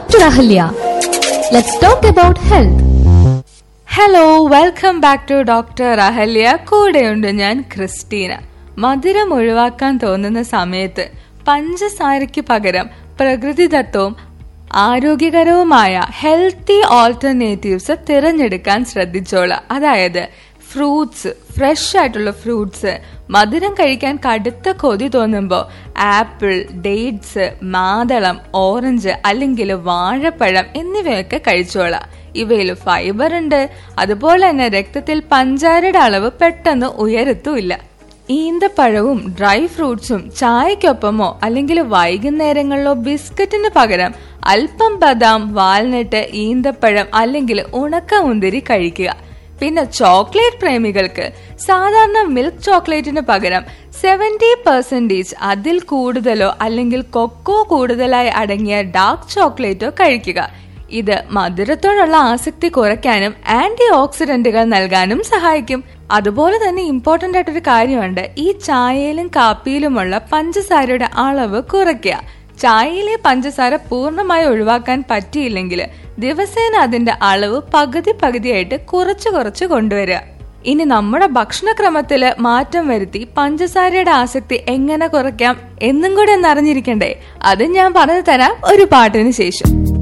Dr. Ahalya. Let's talk about health. Hello welcome back to doctor Ahalya കൂടെയുണ്ട് ഞാൻ Christina മധുരം ഒഴിവാക്കാൻ തോന്നുന്ന സമയത്ത് പഞ്ചസാരയ്ക്ക് പകരം പ്രകൃതിദത്തവും ആരോഗ്യകരവുമായ ഹെൽത്തി ഓൾട്ടർനേറ്റീവ്സ് തിരഞ്ഞെടുക്കാൻ ശ്രദ്ധിച്ചോളാം അതായത് ഫ്രൂട്ട്സ് ഫ്രഷ് ആയിട്ടുള്ള ഫ്രൂട്ട്സ് മധുരം കഴിക്കാൻ കടുത്ത കൊതി തോന്നുമ്പോൾ ആപ്പിൾ ഡേറ്റ്സ് മാതളം ഓറഞ്ച് അല്ലെങ്കിൽ വാഴപ്പഴം എന്നിവയൊക്കെ കഴിച്ചോളാം ഇവയിൽ ഫൈബർ ഉണ്ട് അതുപോലെ തന്നെ രക്തത്തിൽ പഞ്ചാരയുടെ അളവ് പെട്ടെന്ന് ഉയരത്തുമില്ല ഈന്തപ്പഴവും ഡ്രൈ ഫ്രൂട്ട്സും ചായക്കൊപ്പമോ അല്ലെങ്കിൽ വൈകുന്നേരങ്ങളിലോ ബിസ്ക്കറ്റിന് പകരം അല്പം ബദാം വാൽനട്ട് ഈന്തപ്പഴം അല്ലെങ്കിൽ ഉണക്കമുന്തിരി കഴിക്കുക പിന്നെ ചോക്ലേറ്റ് പ്രേമികൾക്ക് സാധാരണ മിൽക്ക് ചോക്ലേറ്റിന് പകരം സെവൻറ്റി പെർസെൻറ്റേജ് അതിൽ കൂടുതലോ അല്ലെങ്കിൽ കൊക്കോ കൂടുതലായി അടങ്ങിയ ഡാർക്ക് ചോക്ലേറ്റോ കഴിക്കുക ഇത് മധുരത്തോടുള്ള ആസക്തി കുറയ്ക്കാനും ആന്റി ഓക്സിഡന്റുകൾ നൽകാനും സഹായിക്കും അതുപോലെ തന്നെ ഇമ്പോർട്ടന്റ് ആയിട്ടൊരു കാര്യമുണ്ട് ഈ ചായയിലും കാപ്പിയിലുമുള്ള പഞ്ചസാരയുടെ അളവ് കുറയ്ക്കുക ചായയിലെ പഞ്ചസാര പൂർണ്ണമായി ഒഴിവാക്കാൻ പറ്റിയില്ലെങ്കിൽ ദിവസേന അതിന്റെ അളവ് പകുതി പകുതിയായിട്ട് കുറച്ച് കുറച്ച് കൊണ്ടുവരിക ഇനി നമ്മുടെ ഭക്ഷണക്രമത്തില് മാറ്റം വരുത്തി പഞ്ചസാരയുടെ ആസക്തി എങ്ങനെ കുറയ്ക്കാം എന്നും കൂടെ ഒന്ന് അറിഞ്ഞിരിക്കണ്ടേ അത് ഞാൻ പറഞ്ഞു തരാം ഒരു പാട്ടിന് ശേഷം